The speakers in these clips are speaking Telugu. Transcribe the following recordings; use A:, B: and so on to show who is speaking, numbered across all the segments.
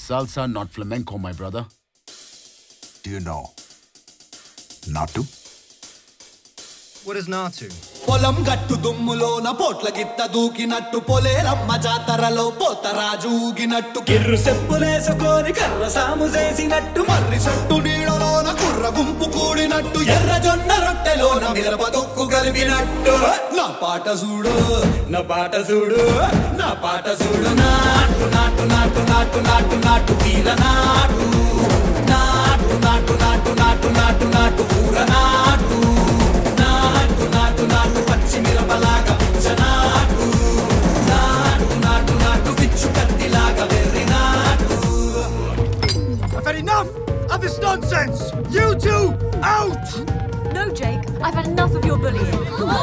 A: salsa, not flamenco, my brother.
B: Do you know Natu?
C: What is Natu?
D: పొలం గట్టు దుమ్ములోన పోట్ల గిత్త దూకినట్టు పొలేరమ్మ జాతరలో పోతరాజు ఊగినట్టు కిర్రు సెప్పులేసుకొని కర్ర సాము చేసినట్టు మర్రి సొట్టు నీడలోన కుర్ర గుంపు కూడినట్టు ఎర్ర జొన్న రొట్టెలోన మిరప దొక్కు కలిపినట్టు నా పాట చూడు నా పాట చూడు నా పాట చూడు నాటు నాటు నాటు నాటు నాటు నాటు వీర నాటు నాటు నాటు నాటు నాటు నాటు నాటు ఊర నాటు నాటు నాటు నాటు పచ్చి మిరపలాగా పిచ్చ నాటు నాటు నాటు నాటు పిచ్చు కత్తిలాగా వెర్రి నాటు
C: I've had enough of this nonsense! You two, out!
E: No, Jake, I've had enough of your bullying.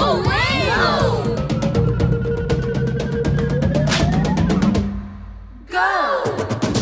E: Go!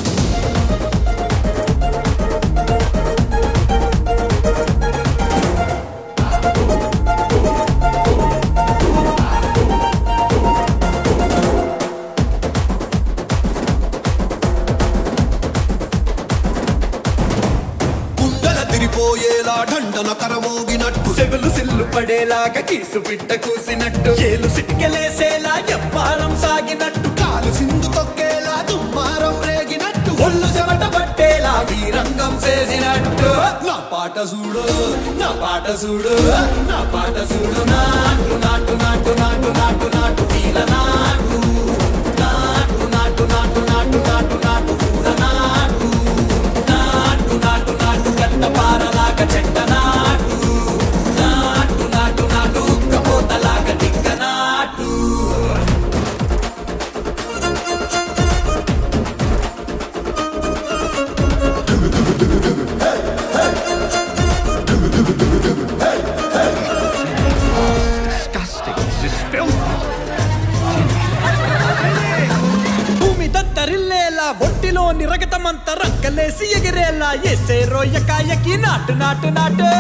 D: కుండల తిరిపోయేలా ఢండన కరమోగినట్టు సెగలు సిల్లు పడేలాగా కీసు బిడ్డ కూసినట్టు ఏలు సిటికెలేసేలా ఎప్పారం సాగినట్టు కాలు సింధు తొక్కేలా దుమ్మారం రేగినట్టు ఒళ్ళు చెమట పట్టేలా వీరంగం చేసినట్టు నా పాట చూడు నా పాట చూడు నా పాట చూడు నాటు నాటు నాటు నాటు నాటు నాటు వీల నాటు నాటు నాటు నాటు నాటు నాటు నాటు ఊర నాటు నాటు నాటు నాటు గంట పారలాగా చెట్ట నాటు నాటు నాటు నాటు ఉక్కపోతలాగా దిక్క నాటు
C: Disgusting. This is filthy.
D: భూమి దత్తరిల్లేలా ఒంటిలో నిరగతమంత రక్కలేసి ఎగిరేలా ఎసే రోయకాయకి నాటు నాటు నాటు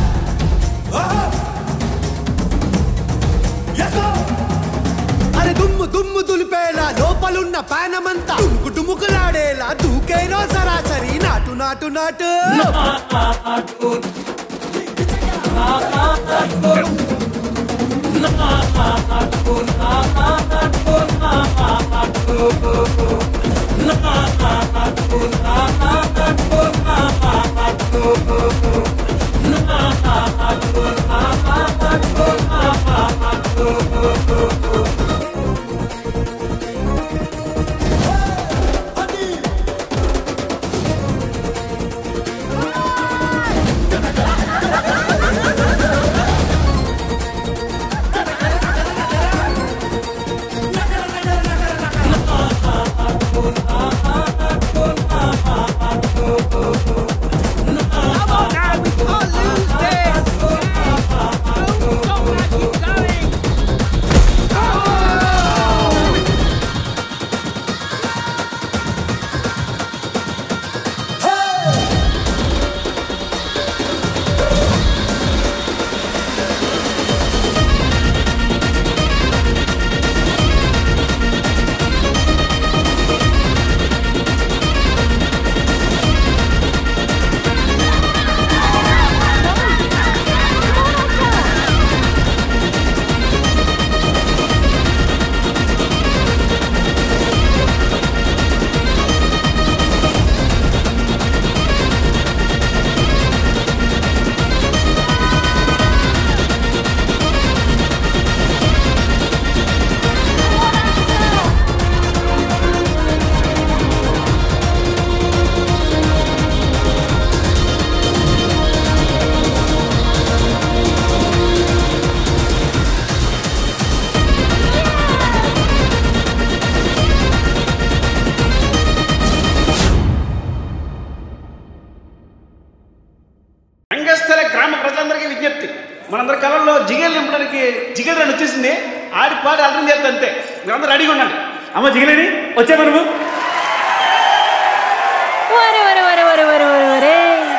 D: అరే దుమ్ము దుమ్ము దులిపేలా లోపలున్న పానమంతా డుముకు డుముకులాడేలా దూకేనో సరాసరి నాటు నాటు నాటు
F: రంగస్థల గ్రామ ప్రజలందరికీ విజ్ఞప్తి మనందరి కళల్లో జిగేలు నింపడానికి జిగేల్ అని వచ్చేసింది ఆడి పాడి అర్థం చేస్తా అంతే మీరందరూ రెడీగా ఉండండి అమ్మ జిగలేని వచ్చే మనము
E: వరే వరే వరే వరే వరే వరే వరే ఇంత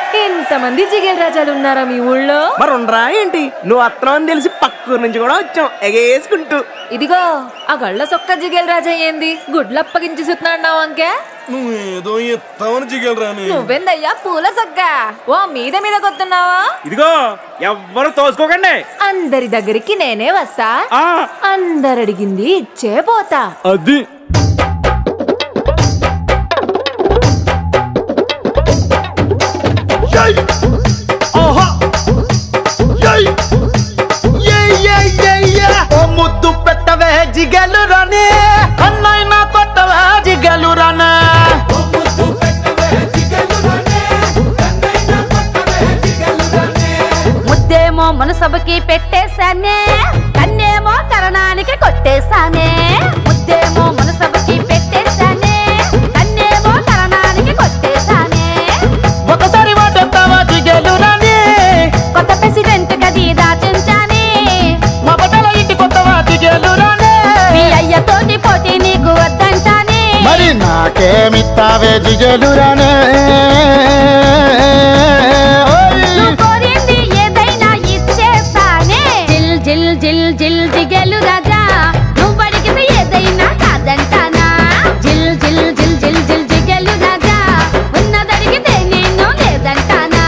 E: ఇంతమంది జిగేల్ రాజాలు ఉన్నారా మీ ఊళ్ళో
G: మరి ఉండరా ఏంటి నువ్వు అత్తనం అని తెలిసి పక్కూరు నుంచి కూడా వచ్చాం ఎగేసుకుంటూ
E: ఇదిగో ఆ గళ్ళ సొక్క జిగేల్ రాజా ఏంది గుడ్లు అప్పగించి సుతున్నావు అంకే
H: నువ్వేదో ఎత్తామని జిగలరాని
E: నువ్వెందయ్యా పూల సొక్క ఓ మీద మీద కొత్తున్నావా
F: ఇదిగో ఎవ్వరు తోసుకోకండి
E: అందరి దగ్గరికి నేనే వస్తా
F: ఆ
E: అందరు అడిగింది ఇచ్చే పోతా
F: అది
G: ఓ ముద్దు పెట్టవే జిగలు రానే కన్నైనా కొట్టవే జిగలు రానే
I: ముద్దేమో మనసభకి పెట్టేశానే కన్నేమో కరణానికి కొట్టేశానే ముద్దేమో మనసభకి పెట్టేశానే కన్నేమో కరణానికి కొట్టేశానే
G: ఒకసారి వాటెత్తావా జిగలు రానే
I: కొత్త ప్రెసిడెంట్ గది దాచించానే
G: మా బట్టల ఇంటి కొత్తవా జిగలు రానే
I: మీ అయ్యతోటి పోటీ నీకు వద్దంటానే
G: మరి నాకేమిత్తావే జిగలు రానే
I: నువ్వు కోరింది ఏదైనా ఇచ్చేస్తానే జిల్ జిల్ జిల్ జిల్ జిగెలు రాజా నువ్వు అడిగింది ఏదైనా కాదంటానా జిల్ జిల్ జిల్ జిల్ జిల్ జిగెలు రాజా ఉన్నదడిగితే నేను లేదంటానా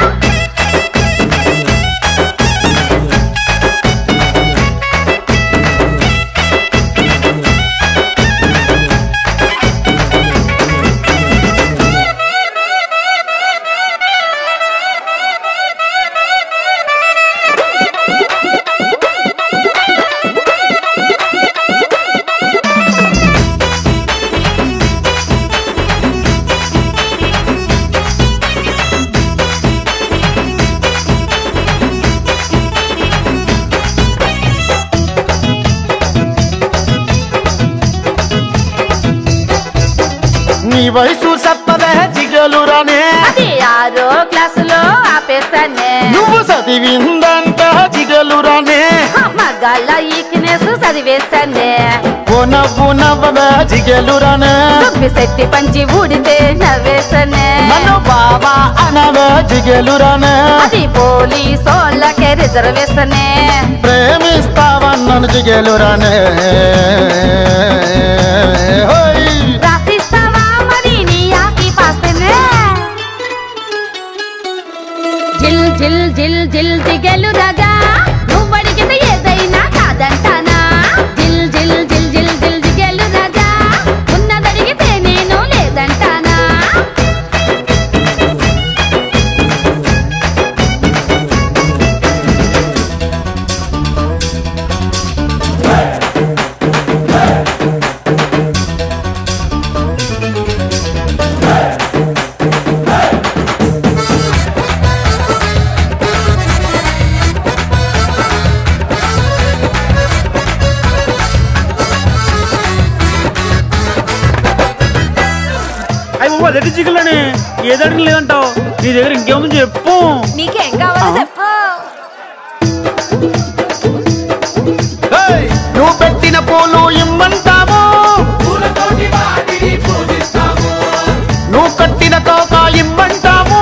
G: నీ వయసు చెప్పవే జిగలు రానే
I: అది ఆరో క్లాసులో ఆపేస్తానే
G: నువ్వు చదివిందంట జిగలు రానే
I: మగాళ్ళ ఈకినేసు చదివేస్తానే
G: ఓ నవ్వు నవ్వవే జిగలు రానే
I: దుబ్బి శెట్టి పంచి ఊడితే నవ్వేస్తానే
G: నన్ను బాబా అనవే జిగలు రానే
I: అది పోలీసోళ్ళకే రిజర్వేషనే
G: ప్రేమిస్తావన్నను జిగలు రానే హోయ్
I: రాసిస్తావా మరి నీ ఆకి పాస్తేనే జిల్ జిల్ జిల్ జిల్ దిగెలు రాజా నువ్వు అడిగింది ఏదైనా కాదంటానా జిల్ జిల్ జిల్ జిల్ జిల్ దిగెలు రాజా ఉన్నదడిగితే నేను లేదంటానా
F: అయ్యి బాబు అదే చికెన్లని ఏదడికి లేదంటావు నీ దగ్గర ఇంకేముంది చెప్పు
E: నీకేం కావాలో చెప్పు
G: హేయ్! నువ్వు పెట్టిన పూలు ఇమ్మంటాము నువ్వు కట్టిన తోక ఇమ్మంటాము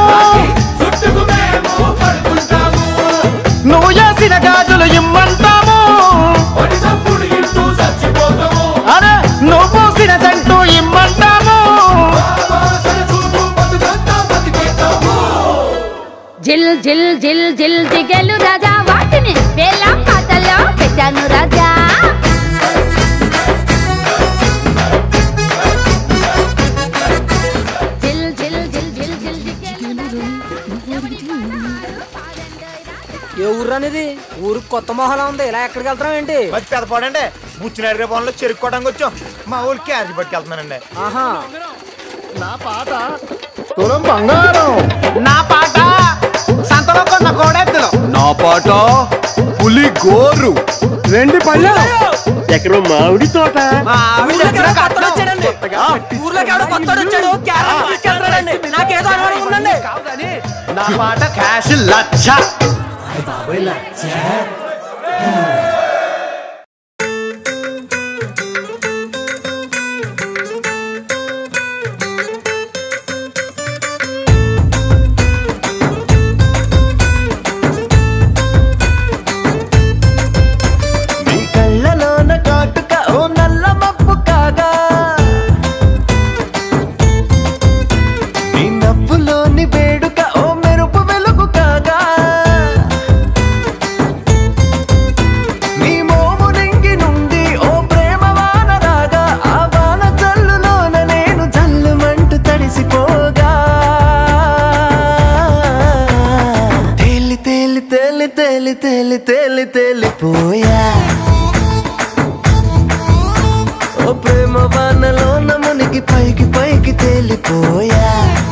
G: నువ్వు వేసిన గాజులు ఇమ్మంటాము అరే నువ్వు పూసిన జంటు ఇమ్మంటాము
I: జిల్ జిల్ జిల్ జిల్ దిగెలు రాజా వాటిని వేళ పాటల్లో పెట్టాను రాజా జిల్ జిల్ జిల్ జిల్ జిల్ దిగెలు
J: ఏ ఊరు అనేది ఊరు కొత్త మొహలా ఉంది ఇలా ఎక్కడికి వెళ్తున్నాం ఏంటి
C: మరి పెదపాడండి బుచ్చినాడు పొలంలో చెరుక్కోవడానికి వచ్చాం మా ఊరికి క్యారేజ్ పట్టుకెళ్తున్నానండి
J: ఆహా
G: తులం బంగారం నా పాట సంతలో కొన్న కోడెత్తులు
B: నా పాట పులి గోరు
G: రెండు పళ్ళు
F: ఎక్కడ మామిడి తోట
J: ఊర్లోకి ఎవడో కొత్తోడు వచ్చాడండి ఊర్లోకి ఎవడో కొత్తోడు వచ్చాడు క్యారెట్ తీసుకెళ్తాడండి నాకేదో అనుమానం ఉందండి
G: నా పాట క్యాష్ లచ్చ
K: తేలి తేలిపోయా ఓ ప్రేమ వానలో నమునికి పైకి పైకి తేలిపోయా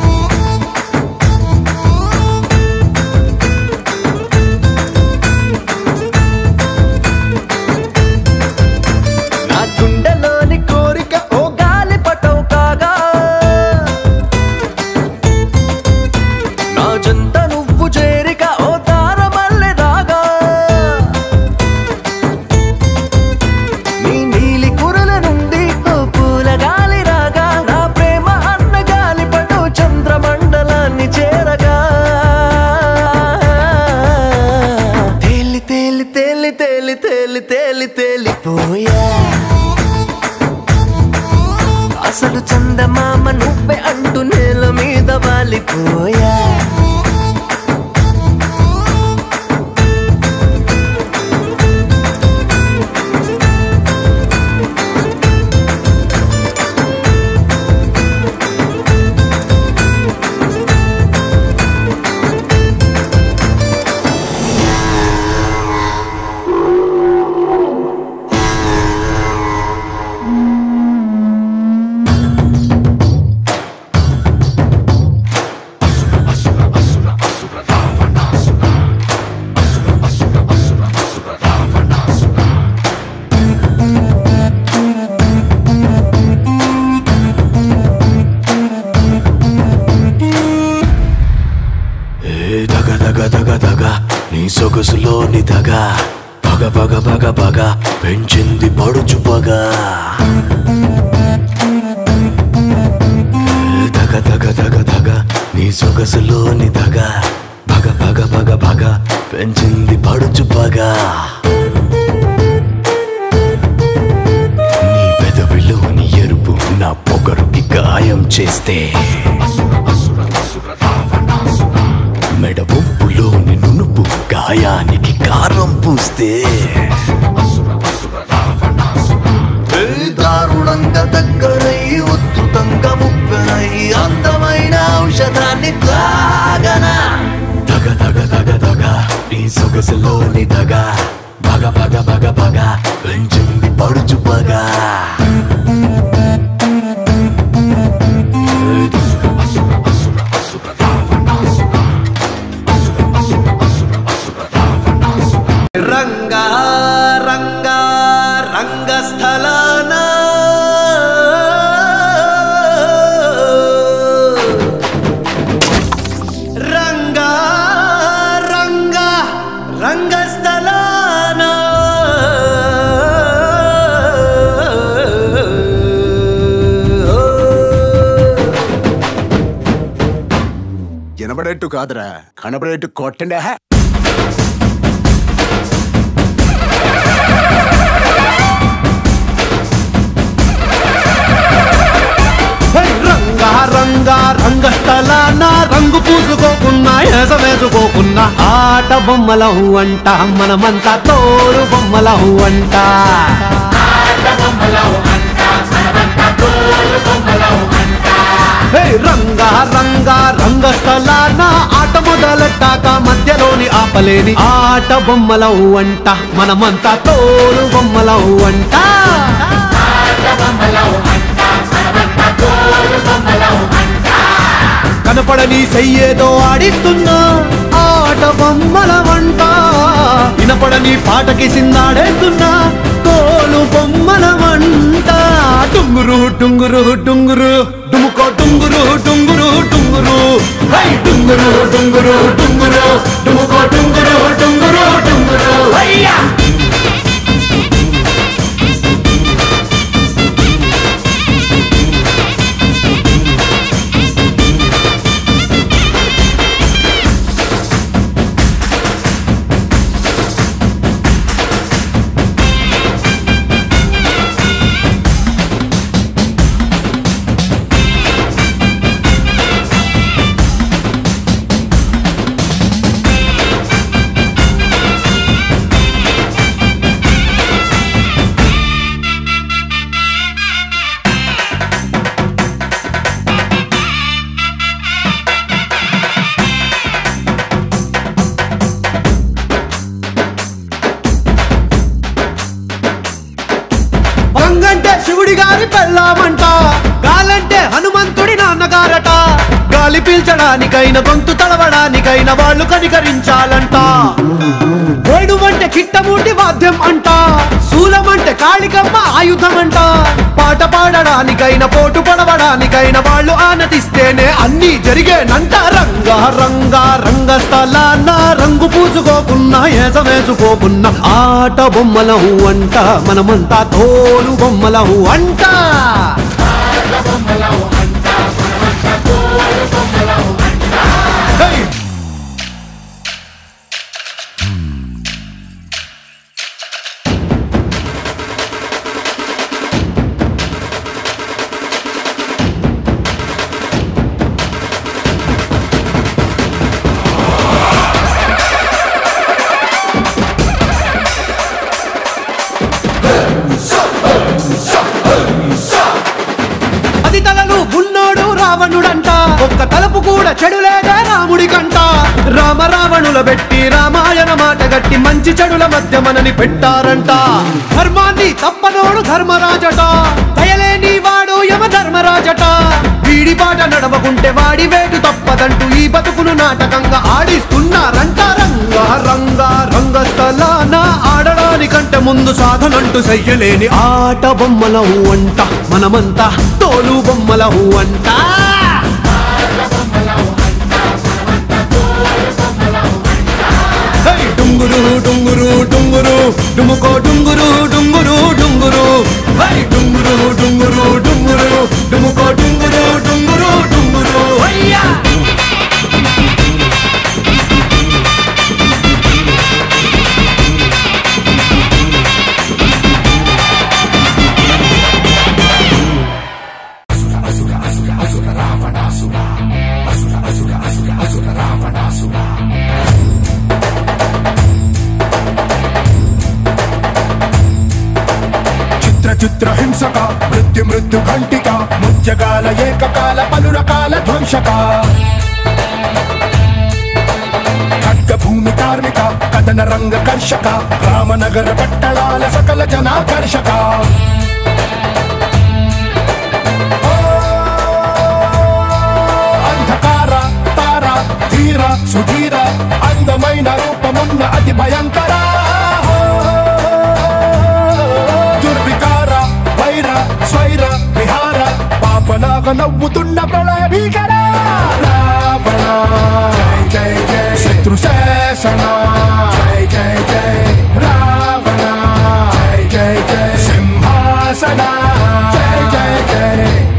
K: నా గుండెలోని కోరిక ఓ గాలి పటవు కాగా నా జంట నువ్వు చేరిక ఓ తారమల్లె రాగా నీ నీలి కురల నుండి ఓ పూల గాలి రాగా నా ప్రేమ అన్న గాలి పటు చంద్రమండలాన్ని చేరగా తేలి తేలి తేలి తేలి తేలి తేలి తేలిపోయా అసలు చందమామ నువ్వే అంటూ నేల మీద వాలిపోయా
L: ఏ దగ దగ దగ దగ నీ సొగసులోని దగ పగ పగ పగ పగ పెంచింది పడుచు పగ ఏ దగ దగ దగ దగ నీ సొగసులోని దగ పగ పగ పగ పగ పెంచింది పడుచు పగ నీ పెదవిలోని ఎరుపు నా పొగరుకి గాయం చేస్తే మెడ వంపులోని నునుపు గాయానికి కారం పూస్తే
K: ఏ దారుణంగా దగ్గరై ఉద్ధృతంగా ముప్పెనై అందమైన ఔషధాన్ని తాగనా
L: దగ దగ దగ దగ నీ సొగసులోని దగ బగ బగ బగ బగ పెంచింది పడుచు పగ
D: రంగా రంగా రంగస్థలాన రంగా రంగా రంగస్థలాన
B: వినబడేట్టు కాదురా కనబడేట్టు కొట్టండి ఆహా.
C: రంగా రంగా రంగస్థలాన రంగు పూసుకోకున్నా ఎస వేసుకోకున్నా ఆట బొమ్మలహు అంట మనమంతా తోలు బొమ్మలహు అంట హే, రంగా రంగా రంగస్థలాన ఆట మొదలెట్టాక మధ్యలోని ఆపలేని ఆట బొమ్మలహు అంట మనమంతా తోలు బొమ్మలహు అంట కనపడని చెయ్యేదో ఆడిస్తున్నా ఆట బొమ్మల వంట వినపడని పాటకి సిందాడేస్తున్నా తోలు బొమ్మల వంట టుంగురు టుంగురు టుంగురు డుముకో టుంగురు టుంగురు టుంగురు హై టుంగురు టుంగురు టుంగురు డుముకో టుంగురు టుంగురు టుంగురు హయ్యా రాముడి గారి పెళ్ళామంట గాలంటే హనుమంతుడి నాన్నగారట గాలి పీల్చడానికైన గొంతు తడవడానికైన వాళ్ళు కనికరించాలంట వేణువంటే కిట్టమూటి వాద్యం అంట శూలమంటే కాళికమ్మ ఆయుధం అంట పాట పాడడానికైన పోటు పడవడానికైన వాళ్ళు ఆనతిస్తేనే అన్ని జరిగేనంట రంగా రంగా రంగస్థలాన రంగు పూసుకోకున్నా ఏసవేసుకోకున్నా ఆట బొమ్మలహు అంట మనమంతా తోలు బొమ్మలహు అంట Hey! పది తలలు ఉన్నోడు రావణుడంట ఒక్క తలపు కూడా చెడులేదే రాముడికంట రామ రావణుల పెట్టి రామాయణ మాట గట్టి మంచి చెడుల మధ్య మనని పెట్టారంట ధర్మాన్ని తప్పనోడు ధర్మరాజట దయలేని వాడు యమ ధర్మరాజట వీడి పాట నడవకుంటే వాడి వేటు తప్పదంటూ ఈ బతుకును నాటకంగా ఆడిస్తున్నారంట రంగా రంగా రంగస్థలాన ఆడడానికంటే ముందు సాధనంటూ చెయ్యలేని ఆట బొమ్మలహు అంట మనమంతా తోలు బొమ్మలహు అంట హే, డుంగురు డుంగురు డుంగురు డుముకో డుంగురు డుంగురు డుంగురు హై డుంగురు డుంగురు డుంగురు డుముకో డుంగురు డుంగురు డుంగురు అయ్యా
M: చిత్ర చిత్ర హింసక మృత్యు మృత్యు ఘంటిక ముత్యకాల ఏకకాల పలు రకాల ధ్వంసక ఖడ్గ భూమి కార్మిక కథన రంగ కర్షక రామనగర పట్టణాల సకల జనాకర్షక అంధకార తార ధీర సుధీర అందమైన రూపమున్న అతి భయంకర దుర్వికార వైర స్వైర విహార పాపలాగ నవ్వుతున్న ప్రళయ భీకర రావణ జై జై జై శత్రు శాసన జై జై జై రావణ జై జై జై సింహాసన జై జై జై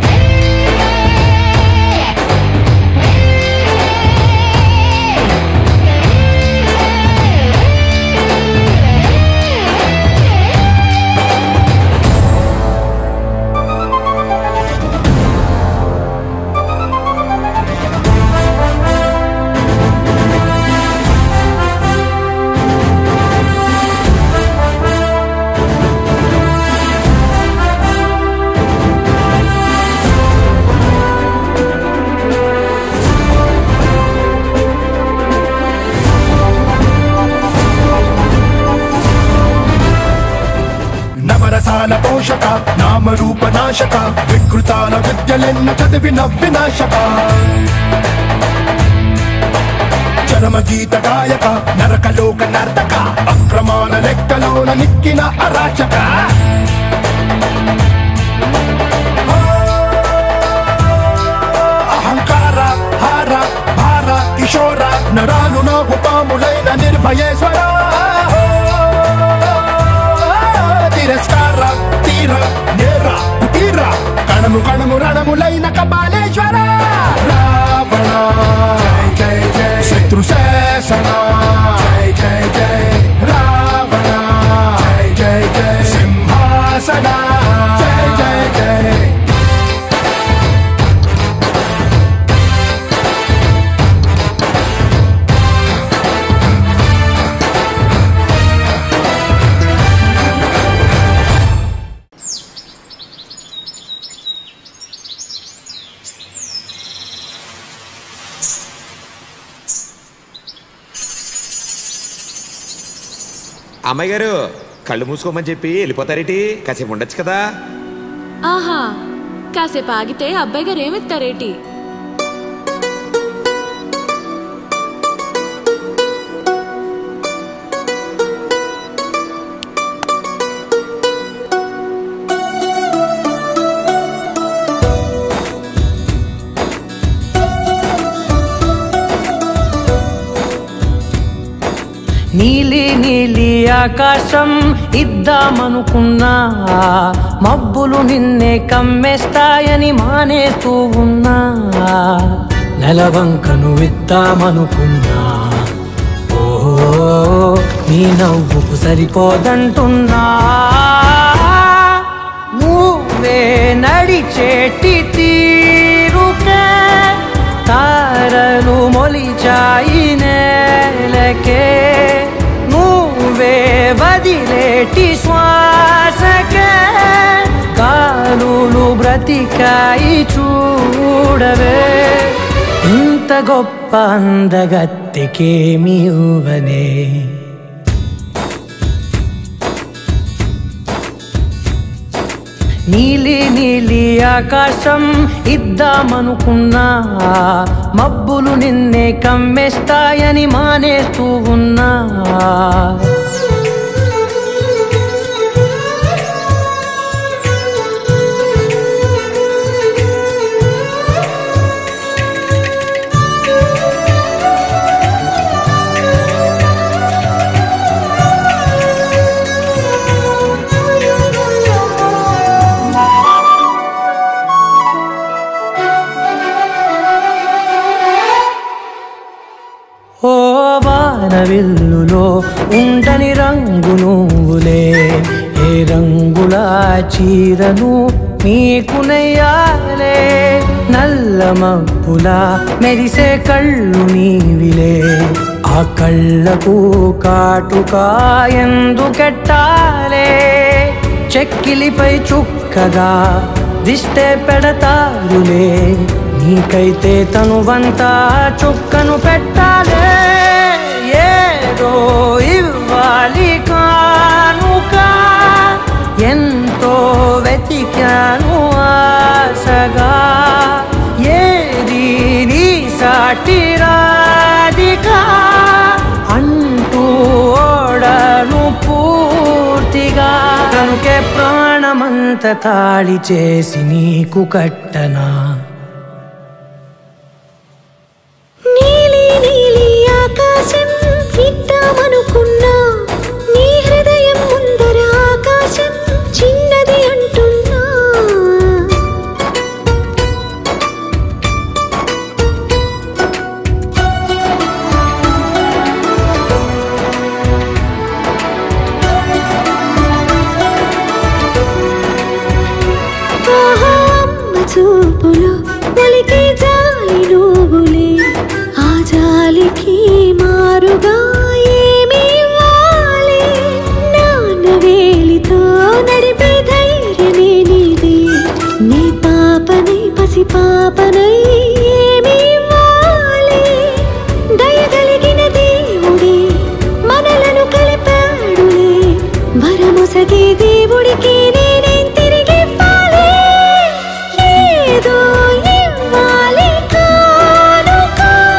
M: నవరసాల పోషక నామరూప నాశక వికృతాల విద్యలెన్న చదివి నవ్వినాశక చరమ గీత గాయక నరకలోక నర్తక అక్రమాల లెక్కలోన నిక్కిన అరాచక అహంకార హార భార కిషోర నరాలు నాకు పాములైన నిర్భయేశ్వర తిరస్కార తీర నేర కుటీర కణము కణము రణములైన కపాలేశ్వర రావణ జై జై జై శత్రు శాసన జై జై జై రావణ జై జై జై సింహాసన జై జై జై
N: అమ్మాయి గారు కళ్ళు మూసుకోమని చెప్పి వెళ్ళిపోతారేటి కాసేపు ఉండొచ్చు కదా ఆహా కాసేపు ఆగితే అబ్బాయి గారు ఏమిస్తారేటి
K: నీలి నీలి ఆకాశం ఇద్దామనుకున్నా మబ్బులు నిన్నే కమ్మేస్తాయని మానేస్తూ ఉన్నా నెలవంకను ఇద్దామనుకున్నా ఓ నీ నవ్వుకు సరిపోదంటున్నా నువ్వే నడిచేటి తీరుకే తారలు మొలిచాయి నేలకే నువ్వే వదిలేటి శ్వాసకే కాలులు బ్రతికాయి చూడవే ఇంత గొప్ప అందగత్తెకేమి ఇవ్వనే నీలి నీలి ఆకాశం ఇద్దామనుకున్నా మబ్బులు నిన్నే కమ్మేస్తాయని మానేస్తూ ఉన్నా ఓ వానవిల్లులో ఉండని రంగు నువ్వులే ఏ రంగుల చీరను నీకు నెయ్యాలే నల్ల మబ్బుల మెరిసే కళ్ళు నీవిలే ఆ కళ్ళకు కాటుకా ఎందుకెట్టాలే చెక్కిలిపై చుక్కగా దిష్టే పెడతారులే నీకైతే తనువంతా చుక్కను పెట్టాలే ఏదో ఇవ్వాలి కానుక ఎంతో వెతికాను ఆశగా ఏది నీ సాటి రాధిక అంటూ ఓడను పూర్తిగా కనుకే ప్రాణమంత తాళి చేసి నీకు కట్టనా
O: నీలి నీలి ఆకాశం ఇద్దామనుకున్నా నీ హృదయం ముందర ఆకాశం చిన్నది అంటున్నా ఆహా, అమ్మ చూపులో ఒలికే జాలి నువ్వులే ఆ జాలికి మారుగా ఏమి ఇవ్వాలి నాన్న వేలితో నడిపే ధైర్యమే నీది నీ పాపనై పసి పాపనై ఏమి ఇవ్వాలి దయగలిగిన దేవుడే మనలను కలిపాడులే వరమొసగే దేవుడికి నేనేం తిరిగి ఇవ్వాలి ఏదో ఇవ్వాలి కానుక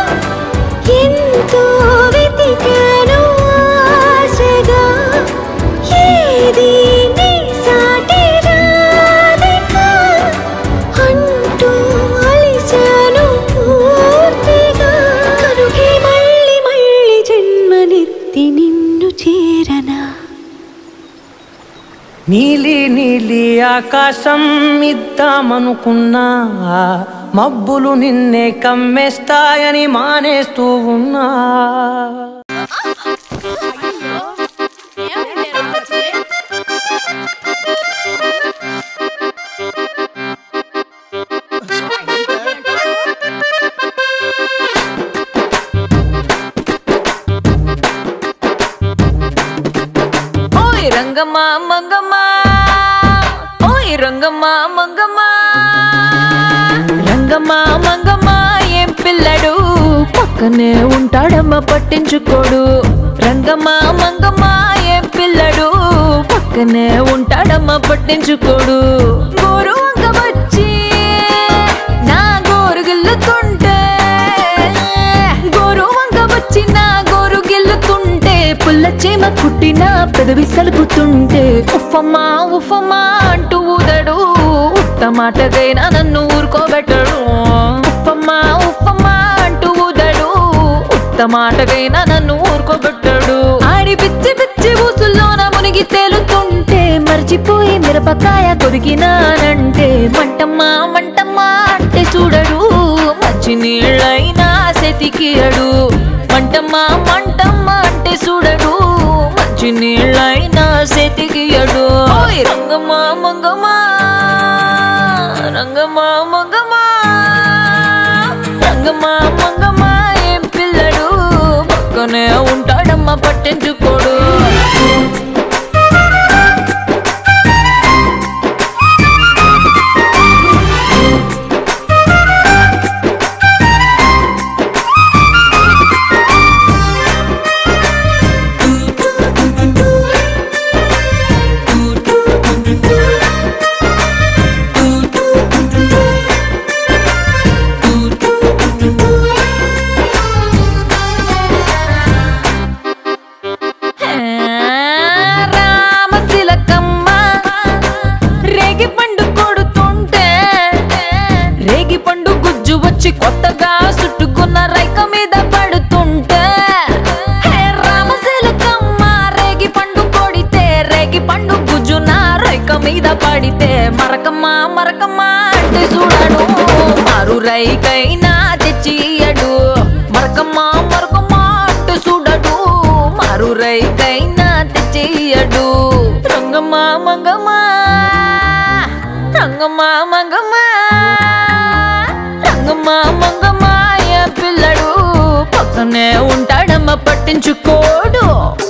O: ఎంతో వెతికాను ఆశగా ఏది నీ సాటి రాధిక అంటూ అలిశాను పూర్తిగా కనుకే మళ్ళీ మళ్ళీ జన్మనెత్తి నిన్ను చేరనా
K: నీలి నీలి ఆకాశం ఇద్దామనుకున్నా మబ్బులు నిన్నే కమ్మేస్తాయని మానేస్తూ ఉన్నా
E: ఓయ్ రంగమ్మ మంగమ్మ ఓయ్ రంగమ్మ మంగమ్మ రంగమ్మ మంగమ్మ ఏం పిల్లడు పక్కనే ఉంటాడమ్మ పట్టించుకోడు రంగమ్మ మంగమ్మ ఏం పిల్లడు పక్క పక్కనే ఉంటాడమ్మా పట్టించుకోడు గోరు వంక వచ్చి నా గోరు గిల్లుతుంటే గోరు వంక వచ్చి నా గోరు గిల్లుతుంటే పుల్ల చేమ కుట్టిన పెదవి సలుపుతుంటే ఉఫమ్మా ఉఫమ్మా అంటూ ఊదడు ఉత్త మాటకైనా నన్ను ఊరుకోబెట్టడు ఉఫమ్మా ఉఫమ్మా అంటూ ఊదడు ఉత్త మాటకైనా నన్ను ఊరుకోబెట్టడు ఆడి పిచ్చి పిచ్చి ఊసుల్లోన మునిగి తేలుతుంటే మర్చిపోయి మిరపకాయ కొరికినానంటే మంటమ్మా మంటమ్మా అంటే చూడడు మంచి నీళ్ళైనా సెతికియడు మంటమ్మా మంటమ్మా అంటే చూడడు మంచి నీళ్ళైనా సెతికియడు ఓయ్ రంగమ్మా మంగమ్మా రంగమ్మా మంగమ్మా రంగమ్మా మంగమ్మా ఏం పిల్లడు పక్కనే ఉంటాడమ్మా పట్టించుకోడు రామశిలకమ్మ రేగి పండు కొడుతుంటే రేగి పండు గుజ్జు వచ్చి కొత్తగా చుట్టుకున్న రైక మీద పడుతుంటే హే రామశిలకమ్మ రేగి పండు కొడితే రేగి పండు గుజ్జు నా రైక మీద పడితే మరకమ్మ మరకమ్మ అంటే చూడడు మారు రైకైనా తెచ్చియడు మరకమ్మ మరకమ్మ అంటే చూడడు మారు రైకైనా తెచ్చియడు రంగమ్మ మంగమ్మ రంగమ్మ మంగమ్మ రంగమ్మ మంగమ్మ ఏ పిల్లడు పక్కనే ఉంటాడమ్మ పట్టించుకోడు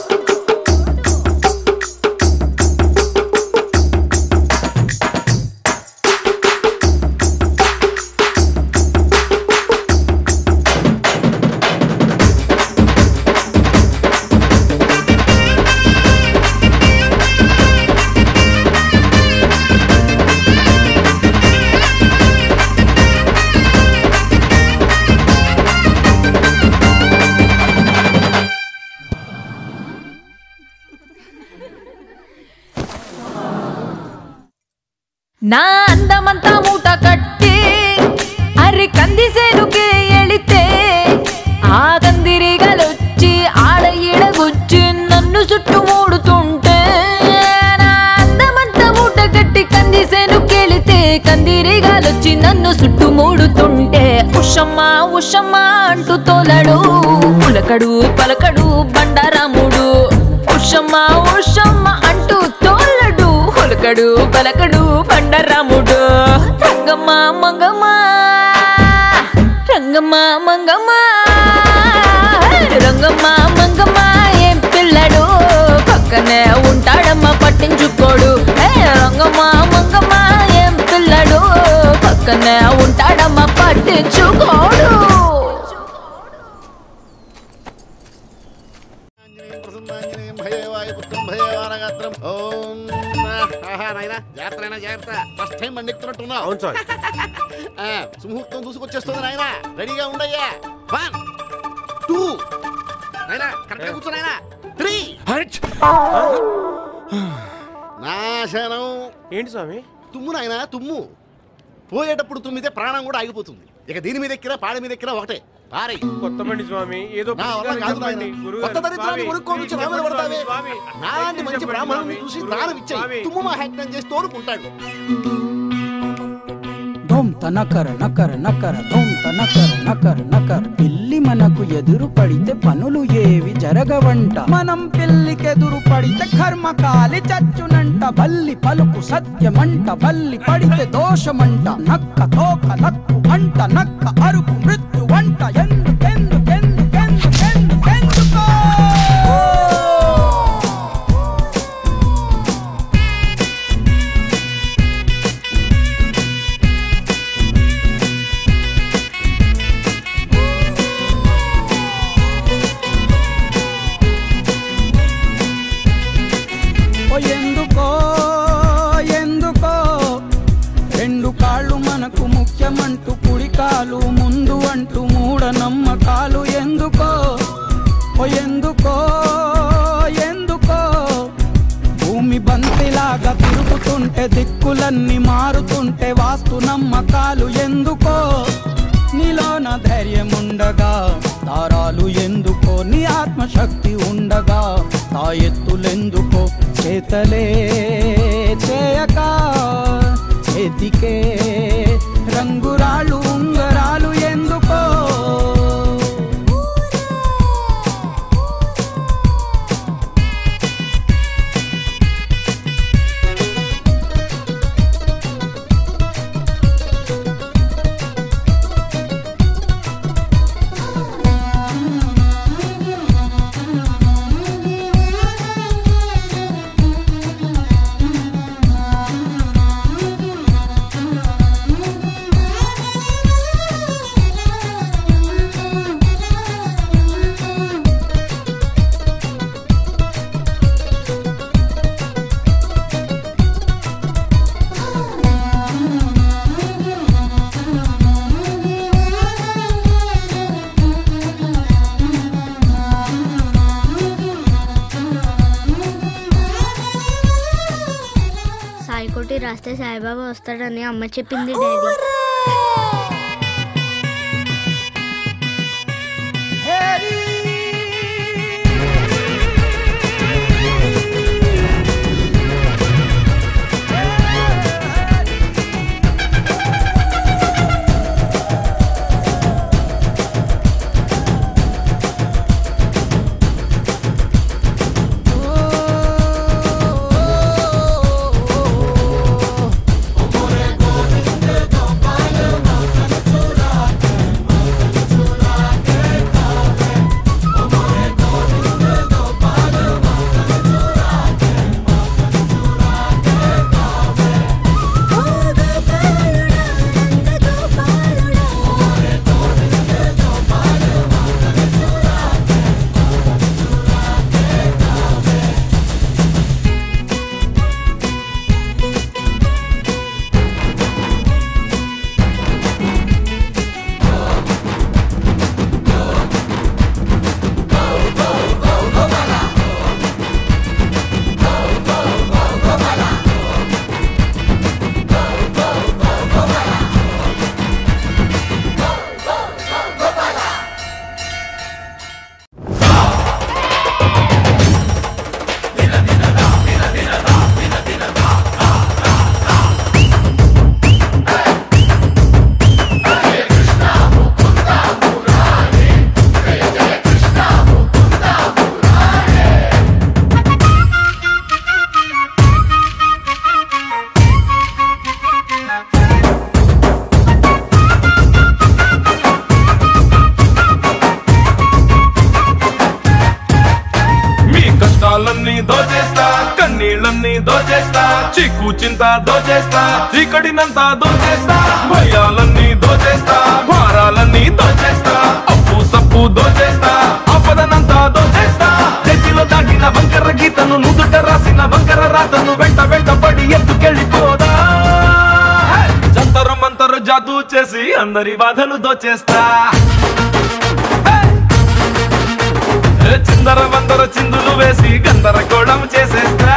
E: నా అందమంతా మూట కట్టి అరి కంది సేనుకే ఎళితే ఆ కందిరిగలొచ్చి ఆడ ఈడగొచ్చి నన్ను చుట్టుమూడుతుంటే నా అందమంతా మూట కట్టి కంది సేనుకెళితే కందిరిగాలొచ్చి నన్ను చుట్టుమూడుతుంటే ఉషమ్మ ఉషమ్మ అంటూ తోలడు పులకడు పలకడు బండారాముడు ఉషమ్మ ఉషమ్మ అంటూ తోలడు హొలకడు పలకడు బండరాముడు రంగమ్మ మంగమ్మ రంగమ్మ మంగమ్మ రంగమ్మ మంగమ్మ ఏం పిల్లడు పక్కనే ఉంటాడమ్మ పట్టించుకోడు ఏ రంగమ్మ మంగమ్మ ఏం పిల్లడు పక్కనే ఉంటాడమ్మ పట్టించుకోడు
B: ఓం ఆహా, నాయనా జాగ్రత్త నాయనా జాగ్రత్త ఫస్ట్ టైం బండి ఎక్కుతున్నట్టున్నావు
H: అవును సార్
B: ఆ, సుముహూర్తం దూసుకొచ్చేస్తుంది నాయనా రెడీగా ఉండయ్యా వన్ టూ నాయనా కరెక్ట్గా కూర్చో నాయనా త్రీ నాశనం
H: ఏంటి స్వామి
B: తుమ్ము నాయనా తుమ్ము పోయేటప్పుడు తుమ్మితే ప్రాణం కూడా ఆగిపోతుంది ఇక దీని మీద ఎక్కిరా పాడి మీద ఎక్కిరా ఒకటే పారై
H: కొత్త బండి స్వామి ఏదో
B: నా వల్ల
H: పరిష్కారం
B: కాదు
H: చెప్పండి.
B: నాయనా.
H: గురుగారు,
B: కొత్త దరిద్రాన్ని
H: స్వామి,
B: కొనుక్కొని వచ్చి
H: మీరు
B: నా మీద
H: చెప్పండి
B: పడతావే.
H: స్వామి,
B: నాలాంటి
H: మీరు
B: మంచి
H: చెప్పండి
B: బ్రాహ్మణుని
H: స్వామి,
B: చూసి
H: గురుగారు,
B: దానం ఇచ్చాయి
H: స్వామి.
B: తుమ్ము మా హ్యాక్టం చేసి తోలుకుంటాడు
P: ధోంత నకర నకర నకర ధోంత నకర నకర నకర పిల్లి మనకు ఎదురు పడితే పనులు ఏవి జరగవంట మనం పిల్లికెదురు పడితే కర్మ కాలి చచ్చునంట బల్లి పలుకు సత్యమంట బల్లి పడితే దోషమంట నక్క తోక నక్కు అంట నక్క అరుపు మృత్యు వంట ఎందుకెందుకెందుకెందుకెందుకెందుకో ఓ ఎందుకో వెనకాలు ముందు అంటూ మూఢ నమ్మకాలు ఎందుకో ఓ ఎందుకో ఎందుకో భూమి బంతిలాగా తిరుగుతుంటే దిక్కులన్నీ మారుతుంటే వాస్తు నమ్మకాలు ఎందుకో నీలోన ధైర్యం ఉండగా దారాలు ఎందుకో నీ ఆత్మశక్తి ఉండగా తా ఎత్తులెందుకో చేతలే చేయక చేతికే రంగురాళ్ళు ఉంగరాలు ఎందుకో
Q: సాయి కొట్టి రాస్తే సాయిబాబా వస్తాడని అమ్మ చెప్పింది డాడీ
R: మీ కష్టాలన్నీ దోచేస్తా కన్నీళ్ళన్నీ దోచేస్తా చిక్కు చింత దోచేస్తా చీకటినంతా దోచేస్తా భయాలన్నీ దోచేస్తా భారాలన్నీ దోచేస్తా అప్పు సప్పు దోచేస్తా ఆపదనంతా దోచేస్తా చేతిలో దాగిన వంకర గీతను నుదుట రాసిన వంకర రాతను వెంట వెంట పడి ఎత్తుకెళ్ళిపోదా జంతరు మంతరు జాతూ చేసి అందరి బాధలు దోచేస్తా ఏ చిందర వందర చిందులు వేసి గందరగోళం చేసేస్తా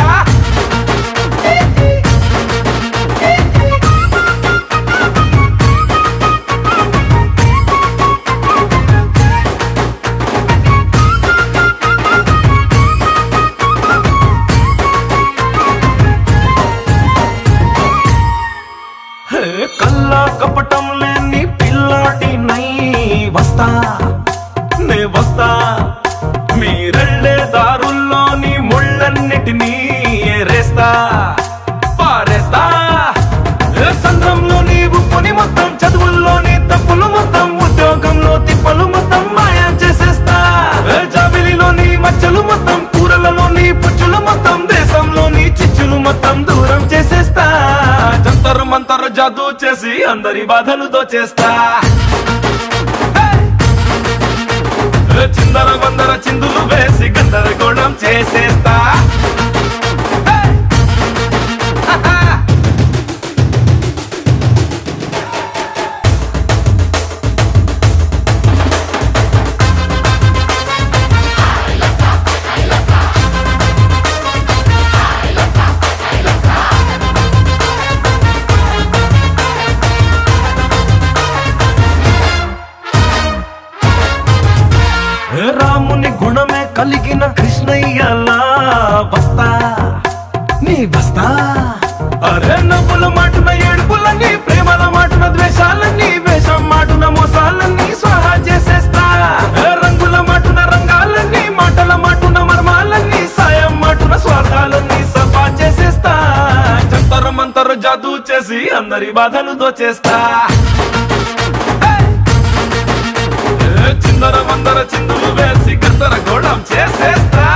R: హే, కల్లా కపటం లేని పిల్లాటి నై వస్తా నే వస్తా మీరెళ్ళే దారుల్లోని ముళ్ళన్నిటినీ ఏరేస్తా పారేస్తా ఏ సంద్రంలోని ఉప్పుని మొత్తం చదువుల్లోని తప్పులు మొత్తం ఉద్యోగంలో తిప్పలు మొత్తం మాయం చేసేస్తా ఏ జాబిలిలోని మచ్చలు మొత్తం కూరలలోని పుచ్చులు మొత్తం దేశంలోని చిచ్చులు మొత్తం దూరం చేసేస్తా జంతరు మంతరు జాదూ చేసి అందరి బాధలు దోచేస్తా ఏ చిందర వందర చిందులు వేసి గందరగోళం చేసేస్తా
L: కలిగిన కృష్ణయ్యలా వస్తా నీ వస్తా అరే నవ్వుల మాటున ఏడుపులన్నీ ప్రేమల మాటున ద్వేషాలన్నీ వేషం మాటున మోసాలన్నీ స్వాహా చేసేస్తా ఏ రంగుల మాటున రంగాలన్నీ మాటల మాటున మర్మాలన్నీ సాయం మాటున స్వార్థాలన్నీ సఫా చేసేస్తా జంతర మంతర జాదూ చేసి అందరి బాధలు దోచేస్తా ఏ చిందర మందర చిందులు వేసి గందర గోళం చేసేస్తా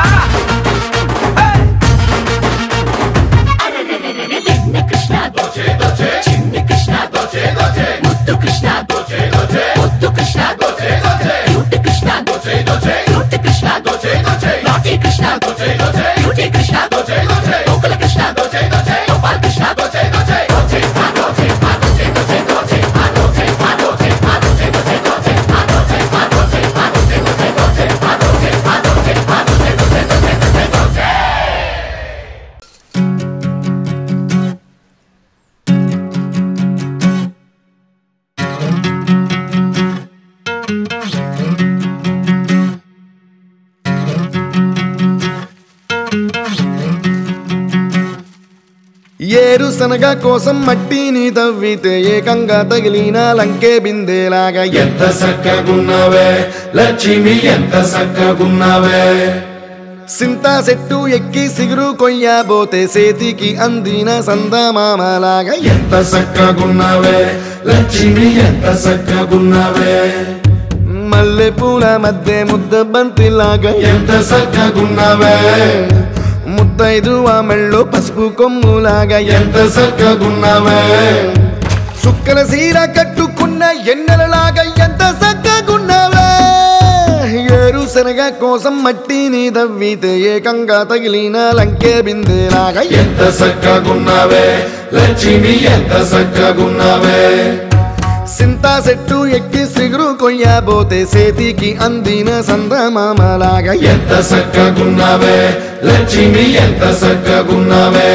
O: కృష్ణ దోచే దోచే చిన్ని కృష్ణ దోచే దోచే ముద్దు కృష్ణ దోచే దోచే ముద్దు కృష్ణ దోచే దోచే క్యూట్ కృష్ణ దోచే దోచే క్యూట్ కృష్ణ దోచే దోచే నాటి కృష్ణ దోచే దోచే క్యూటీ కృష్ణ దోచే దోచే గోకుల కృష్ణ దోచే దోచే గోపాల్ కృష్ణ దోచే దోచే దోచే ఆ దోచే ఆ దోచే దోచే దోచే ఆ దోచే ఆ దోచే ఆ దోచే దోచే దోచే ఆ దోచే ఆ దోచే ఆ దోచే దోచే దోచే ఆ దోచే ఆ దోచే ఆ దోచే దోచే దోచే దోచే దోచే
C: ఏరుశనగ కోసం మట్టిని తవ్వితే ఏకంగా తగిలిన లంకే బిందేలాగా ఎంత సక్కగున్నావే లక్ష్మి ఎంత సక్కగున్నావే సింతా చెట్టు ఎక్కి సిగురు కొయ్యబోతే సేతికి అందిన సందమామలాగా ఎంత సక్కగున్నావే లక్ష్మి ఎంత సక్కగున్నావే మల్లె పూల మధ్య ముద్ద బంతిలాగా ఎంత సక్కగున్నావే ముద్దైదు ఆ మెళ్ళో పసుపు కొమ్ములాగా ఎంత సక్కగున్నావే సుక్కల సీర కట్టుకున్న ఎన్నెలలాగా ఎంత సక్కగున్నావే ఏరు శనగ కోసం మట్టిని దవ్వితే ఏకంగా తగిలిన లంకే బిందేలాగా ఎంత సక్కగున్నావే లక్ష్మి ఎంత సక్కగున్నావే సింతా చెట్టు ఎక్కి సిగురు కొయ్యబోతే సేతికి అందిన సందమామలాగా ఎంత సక్కగున్నావే లక్ష్మి ఎంత సక్కగున్నావే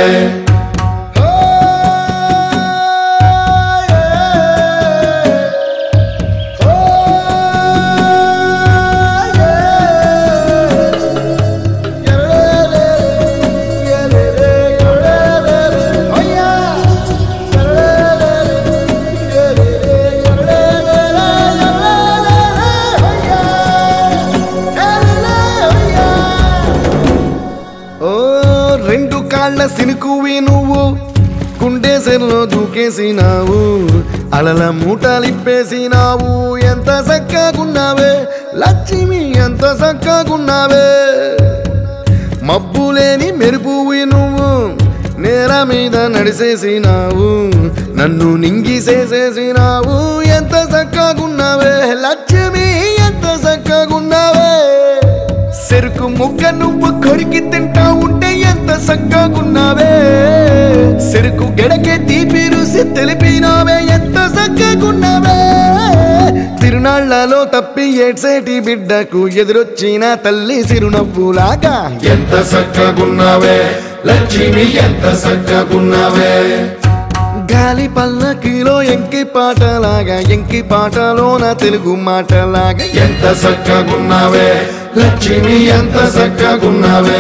C: ఓ రెండు కాళ్ళ సినుకువి నువ్వు కుండేసెల్లో దూకేసినావు అలల మూటలిప్పేసినావు ఎంత చక్కగున్నావే లక్ష్మి ఎంత చక్కగున్నావే మబ్బులేని మెరుపువి నువ్వు నేల మీద నడిసేసినావు నన్ను నింగిసేసేసినావు ఎంత చక్కగున్నావే లక్ష్మి ఎంత చక్కగున్నావే చెరుకు ముక్క నువ్వు కొరికి తింటా ఉంటే ఎంత చక్కగున్నావే చెరుకు గెడకే తీపి రుసి తెలిపినావే ఎంత చక్కగున్నావే తిరునాళ్లలో తప్పి ఏడ్సేటి బిడ్డకు ఎదురొచ్చిన తల్లి సిరునవ్వులాగా ఎంత చక్కగున్నావే లక్ష్మి ఎంత చక్కగున్నావే గాలి పల్లకిలో ఎంకి పాటలాగా ఎంకి పాటలోన తెలుగు మాటలాగా ఎంత చక్కగున్నావే లక్ష్మి ఎంత చక్కగున్నావే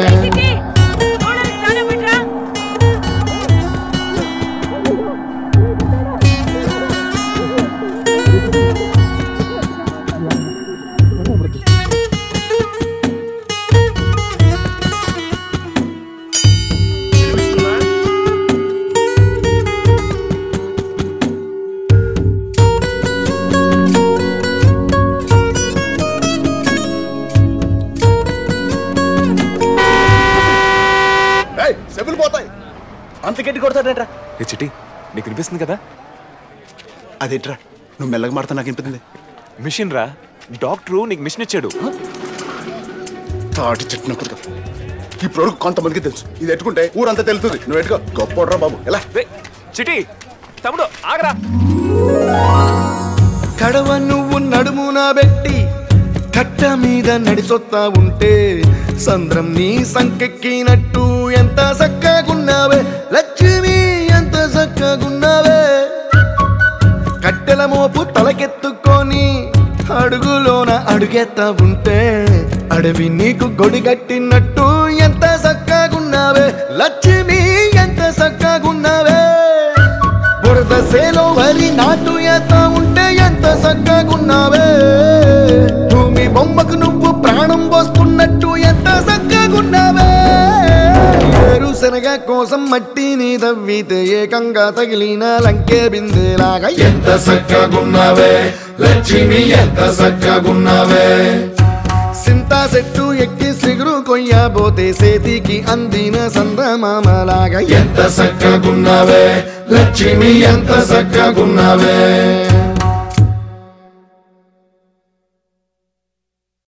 B: చెప్పులు పోతాయి
S: అంత గట్టి కొడతాడేట్రా ఏ చిట్టి నీకు వినిపిస్తుంది కదా
B: అదేట్రా నువ్వు మెల్లగా మాడతా నాకు వినిపించింది
S: మిషన్ రా డాక్టరు నీకు మిషన్ ఇచ్చాడు
B: తాటి చెట్టు నొక్కుడు ఇప్పుడు కొంతమందికి తెలుసు ఇది ఎట్టుకుంటే ఊరంతా తెలుస్తుంది నువ్వు ఎట్టుకో గొప్ప బాబు ఎలా
S: చిటి తమ్ముడు ఆగరా
C: కడవ నువ్వు నడుమున పెట్టి కట్ట మీద నడిసొత్తా ఉంటే సంద్రం నీ సంకెక్కినట్టు ఎంత చక్కగున్నావే లక్ష్మి ఎంత చక్కగున్నావే కట్టెల మోపు తలకెత్తుకొని అడుగులోన అడుగెత్తా ఉంటే అడవి నీకు గొడి కట్టినట్టు ఎంత చక్కగున్నావే లక్ష్మి ఎంత చక్కగున్నావే బురద సేలో వరి నాటు ఎంత ఉంటే ఎంత చక్కగున్నావే భూమి బొమ్మకు నువ్వు ప్రాణం పోస్తున్నట్టు ఎంత చక్కగున్నావే ఏరుశనగ కోసం మట్టిని తవ్వితే ఏకంగా తగిలిన లంకే బిందెలాగా ఎంత చక్కగున్నావే లక్ష్మి ఎంత చక్కగున్నావే సింతా చెట్టు ఎక్కి సిగురు కొయ్యబోతే సేతికి అందిన సందమామలాగా ఎంత చక్కగున్నావే లక్ష్మి ఎంత చక్కగున్నావే